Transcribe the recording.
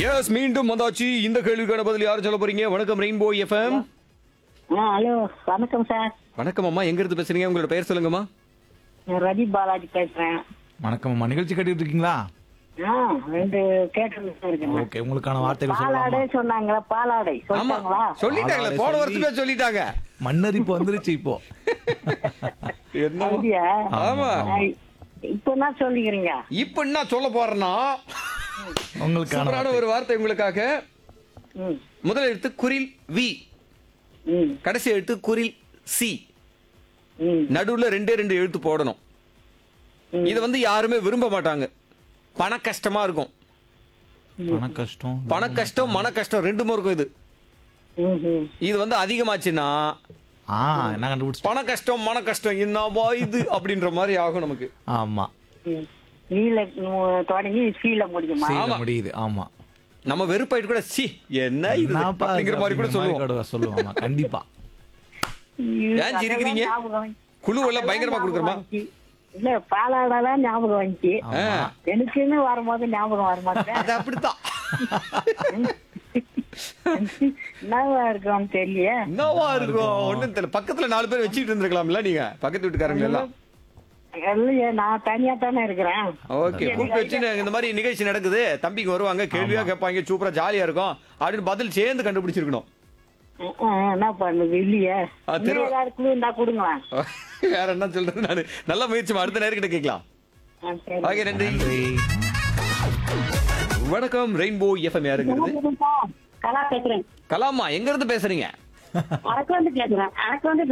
S மீண்டும் வந்தாச்சு இந்த கேள்விக்கான பதில் யார் சொல்ல போறீங்க வணக்கம் ரெயின்போ எஃப்எம் ஆ ஹலோ வணக்கம் சார் வணக்கம் அம்மா எங்க இருந்து பேசுறீங்க உங்களோட பெயர் சொல்லுங்கம்மா நான் ரவி பாலாஜி பேசுறேன் வணக்கம் அம்மா நிகழ்ச்சி கேட்டுட்டு இருக்கீங்களா ஆ ரெண்டு கேட்டு இருக்கேன் ஓகே உங்களுக்கான வார்த்தைகள் பாலாடை சொல்லலாமா சொன்னாங்களா பாலாடை ஆமா சொல்லிட்டாங்களா சொல்லிட்டாங்களே ஆளாடை போன சொல்லி- வருஷமே சொல்லிட்டாங்க மண்ணரிப்பு வந்துருச்சு இப்போ என்ன ஐடியா ஆமா இப்ப என்ன சொல்லிக்கிறீங்க இப்ப என்ன சொல்ல போறேன்னா உங்களுக்கான சூப்பரான வார்த்தை. ஒரு வார்த்தை உங்களுக்காக ம் முதல் எழுத்து குரில் வி ம் கடைசி எழுத்து குரில் சி ம் நடுவுல ரெண்டே ரெண்டு எழுத்து போடணும் ம். இத வந்து யாருமே விரும்ப மாட்டாங்க பண கஷ்டமா இருக்கும் பண கஷ்டம் பண கஷ்டம் மன கஷ்டம் ரெண்டுமே இருக்கும் இது ம் ம் இது வந்து அதிகமாச்சுன்னா ஆ என்ன கண்டுபிடிச்சு பண கஷ்டம் மன கஷ்டம் என்னவா இது அப்படின்ற மாதிரி ஆகும் நமக்கு ஆமா ம் நீல ம், தொடங்கி சீல முடியுமா செய்ய ஆமா. முடியுது ஆமா நம்ம வெறுப்பாயிட்டு கூட சி என்ன இது என்னப்பா அப்படிங்கிற மாதிரி கூட அப்படிங்கிற சொல்லுவோம் கூட சொல்லுவோம் ஆமா கண்டிப்பா இது ஏன் சிரிக்கிறீங்க? அதெல்லாம் ஞாபகம் வந்துச்சு. குழு எல்லாம் அதெல்லாம் பயங்கரமா ஞாபகம் கொடுக்குறமா வந்துச்சு. இல்ல பாலாடெல்லாம் ஞாபகம் வந்துச்சு ஆமா. எனக்குன்னு வரும்போது ஞாபகம் வர மாட்டேன் அது அப்படித்தான் என்னவா இருக்கும்னு தெரியல என்னவா இருக்கும் ஒண்ணும் தெரியல பக்கத்துல நாலு பேர் வச்சுட்டு இருந்திருக்கலாம்ல நீங்க பக்கத்து வீட்டுக்காரங்க எல்லாம் இல்லையே நான் தனியா தானே இருக்கிறேன் ஓகே கூப்பிட்டு வச்சு நான் இந்த மாதிரி நிகழ்ச்சி நடக்குது தம்பிக்கு வருவாங்க கேள்வியா கேட்பாங்க சூப்பரா ஜாலியா இருக்கும் அப்படின்னு பதில் சேர்ந்து கண்டுபிடிச்சிருக்கணும் அஹ் அஹ் என்ன பண்ணுது இல்லையே ஆ, தெரு- இன்னும் ஏதாவது குழு இருந்தா கொடுங்களேன் வேற என்ன சொல்றது நானு நல்ல முயற்சி அடுத்த நேர்கிட்ட கேட்கலாம் ஆ, சரி. ஓகே நன்றி நன்றி வணக்கம் ரெயின்போ எஃப்எம் யாருங்கிறது கலா பேசுறேன் கலாமா எங்க இருந்து பேசுறீங்க எனக்கு வந்து கேக்குறேன் எனக்கு வந்து